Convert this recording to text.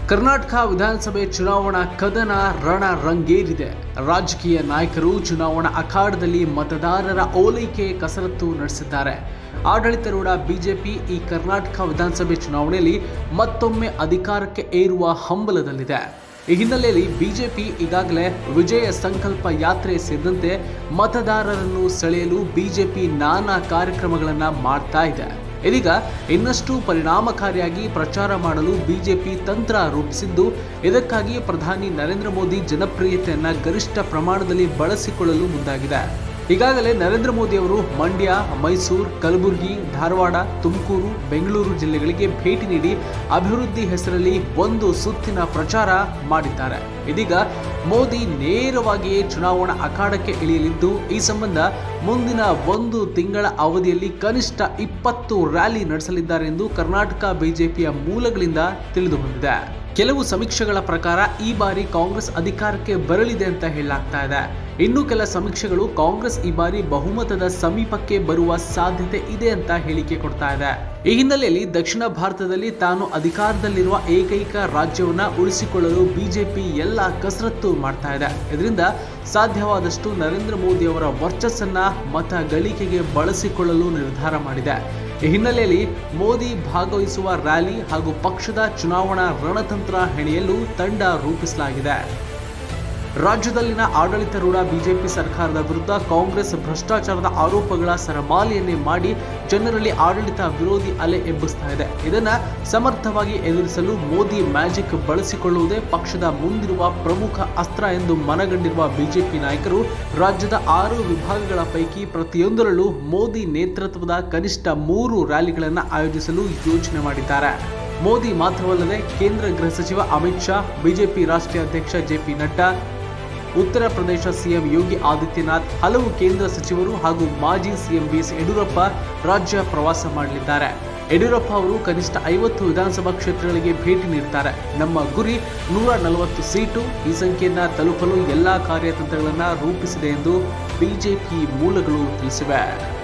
ಕರ್ನಾಟಕ ವಿಧಾನಸಭೆ ಚುನಾವಣಾ ಕದನ ರಣ ರಂಗೇರಿದೆ ರಾಜಕೀಯ ನಾಯಕರು ಚುನಾವಣಾ ಅಖಾಡದಲ್ಲಿ ಮತದಾರರ ಓಲೈಕೆ ಕಸರತ್ತು ನಡೆಸಿದ್ದಾರೆ ಆಡಳಿತಾರೂಢ ಬಿಜೆಪಿ ಈ ಕರ್ನಾಟಕ ವಿಧಾನಸಭೆ ಚುನಾವಣೆಯಲ್ಲಿ ಮತ್ತೊಮ್ಮೆ ಅಧಿಕಾರಕ್ಕೆ ಏರುವ ಹಂಬಲದಲ್ಲಿದೆ ಈ ಹಿನ್ನೆಲೆಯಲ್ಲಿ ಬಿಜೆಪಿ ಈಗಾಗಲೇ ವಿಜಯ ಸಂಕಲ್ಪ ಯಾತ್ರೆ ಸೇರಿದಂತೆ ಮತದಾರರನ್ನು ಸೆಳೆಯಲು ಬಿಜೆಪಿ ನಾನಾ ಕಾರ್ಯಕ್ರಮಗಳನ್ನು ಮಾಡ್ತಾ ಇದೆ ಇದೀಗ ಇನ್ನಷ್ಟು ಪರಿಣಾಮಕಾರಿಯಾಗಿ ಪ್ರಚಾರ ಮಾಡಲು ಬಿಜೆಪಿ ತಂತ್ರ ರೂಪಿಸಿದ್ದು ಇದಕ್ಕಾಗಿ ಪ್ರಧಾನಿ ನರೇಂದ್ರ ಮೋದಿ ಜನಪ್ರಿಯತೆಯನ್ನ ಗರಿಷ್ಠ ಪ್ರಮಾಣದಲ್ಲಿ ಬಳಸಿಕೊಳ್ಳಲು ಮುಂದಾಗಿದೆ ಈಗಾಗಲೇ ನರೇಂದ್ರ ಮೋದಿ ಅವರು ಮಂಡ್ಯ ಮೈಸೂರು ಕಲಬುರಗಿ ಧಾರವಾಡ ತುಮಕೂರು ಬೆಂಗಳೂರು ಜಿಲ್ಲೆಗಳಿಗೆ ಭೇಟಿ ನೀಡಿ ಅಭಿವೃದ್ಧಿ ಹೆಸರಲ್ಲಿ ಒಂದು ಸುತ್ತಿನ ಪ್ರಚಾರ ಮಾಡಿದ್ದಾರೆ ಇದೀಗ ಮೋದಿ ನೇರವಾಗಿಯೇ ಚುನಾವಣಾ ಅಖಾಡಕ್ಕೆ ಇಳಿಯಲಿದ್ದು ಈ ಸಂಬಂಧ ಮುಂದಿನ ಒಂದು ತಿಂಗಳ ಅವಧಿಯಲ್ಲಿ ಕನಿಷ್ಠ ಇಪ್ಪತ್ತು ರ್ಯಾಲಿ ನಡೆಸಲಿದ್ದಾರೆ ಎಂದು ಕರ್ನಾಟಕ ಬಿಜೆಪಿಯ ಮೂಲಗಳಿಂದ ತಿಳಿದು ಬಂದಿದೆ ಕೆಲವು ಸಮೀಕ್ಷೆಗಳ ಪ್ರಕಾರ ಈ ಬಾರಿ ಕಾಂಗ್ರೆಸ್ ಅಧಿಕಾರಕ್ಕೆ ಬರಲಿದೆ ಅಂತ ಹೇಳಲಾಗ್ತಾ ಇದೆ ಇನ್ನು ಕೆಲ ಸಮೀಕ್ಷೆಗಳು ಕಾಂಗ್ರೆಸ್ ಈ ಬಾರಿ ಬಹುಮತದ ಸಮೀಪಕ್ಕೆ ಬರುವ ಸಾಧ್ಯತೆ ಇದೆ ಅಂತ ಹೇಳಿಕೆ ಕೊಡ್ತಾ ಇದೆ ಈ ಹಿನ್ನೆಲೆಯಲ್ಲಿ ದಕ್ಷಿಣ ಭಾರತದಲ್ಲಿ ತಾನು ಅಧಿಕಾರದಲ್ಲಿರುವ ಏಕೈಕ ರಾಜ್ಯವನ್ನ ಉಳಿಸಿಕೊಳ್ಳಲು ಬಿಜೆಪಿ ಎಲ್ಲ ಕಸರತ್ತು ಮಾಡ್ತಾ ಇದೆ ಇದರಿಂದ ಸಾಧ್ಯವಾದಷ್ಟು ನರೇಂದ್ರ ಮೋದಿ ಅವರ ವರ್ಚಸ್ಸನ್ನ ಮತ ಗಳಿಕೆಗೆ ಬಳಸಿಕೊಳ್ಳಲು ನಿರ್ಧಾರ ಮಾಡಿದೆ ಈ ಹಿನ್ನೆಲೆಯಲ್ಲಿ ಮೋದಿ ಭಾಗವಹಿಸುವ ರ್ಯಾಲಿ ಹಾಗೂ ಪಕ್ಷದ ಚುನಾವಣಾ ರಣತಂತ್ರ ಹೆಣೆಯಲು ತಂಡ ರೂಪಿಸಲಾಗಿದೆ ರಾಜ್ಯದಲ್ಲಿನ ಆಡಳಿತಾರೂಢ ಬಿಜೆಪಿ ಸರ್ಕಾರದ ವಿರುದ್ಧ ಕಾಂಗ್ರೆಸ್ ಭ್ರಷ್ಟಾಚಾರದ ಆರೋಪಗಳ ಸರಮಾಲೆಯನ್ನೇ ಮಾಡಿ ಜನರಲ್ಲಿ ಆಡಳಿತ ವಿರೋಧಿ ಅಲೆ ಎಬ್ಬಿಸ್ತಾ ಇದೆ ಇದನ್ನ ಸಮರ್ಥವಾಗಿ ಎದುರಿಸಲು ಮೋದಿ ಮ್ಯಾಜಿಕ್ ಬಳಸಿಕೊಳ್ಳುವುದೇ ಪಕ್ಷದ ಮುಂದಿರುವ ಪ್ರಮುಖ ಅಸ್ತ್ರ ಎಂದು ಮನಗಂಡಿರುವ ಬಿಜೆಪಿ ನಾಯಕರು ರಾಜ್ಯದ ಆರು ವಿಭಾಗಗಳ ಪೈಕಿ ಪ್ರತಿಯೊಂದರಲ್ಲೂ ಮೋದಿ ನೇತೃತ್ವದ ಕನಿಷ್ಠ ಮೂರು ರ್ಯಾಲಿಗಳನ್ನು ಆಯೋಜಿಸಲು ಯೋಚನೆ ಮಾಡಿದ್ದಾರೆ ಮೋದಿ ಮಾತ್ರವಲ್ಲದೆ ಕೇಂದ್ರ ಗೃಹ ಸಚಿವ ಅಮಿತ್ ಶಾ ಬಿಜೆಪಿ ರಾಷ್ಟ್ರೀಯ ಅಧ್ಯಕ್ಷ ಜೆಪಿ ನಡ್ಡಾ ಉತ್ತರ ಪ್ರದೇಶ ಸಿಎಂ ಯೋಗಿ ಆದಿತ್ಯನಾಥ್ ಹಲವು ಕೇಂದ್ರ ಸಚಿವರು ಹಾಗೂ ಮಾಜಿ ಸಿಎಂ ಬಿಎಸ್ ಯಡಿಯೂರಪ್ಪ ರಾಜ್ಯ ಪ್ರವಾಸ ಮಾಡಲಿದ್ದಾರೆ ಯಡಿಯೂರಪ್ಪ ಅವರು ಕನಿಷ್ಠ ಐವತ್ತು ವಿಧಾನಸಭಾ ಕ್ಷೇತ್ರಗಳಿಗೆ ಭೇಟಿ ನೀಡ್ತಾರೆ ನಮ್ಮ ಗುರಿ ನೂರ ನಲವತ್ತು ಸೀಟು ಈ ಸಂಖ್ಯೆಯನ್ನ ತಲುಪಲು ಎಲ್ಲಾ ಕಾರ್ಯತಂತ್ರಗಳನ್ನು ರೂಪಿಸಿದೆ ಎಂದು ಬಿಜೆಪಿ ಮೂಲಗಳು ತಿಳಿಸಿವೆ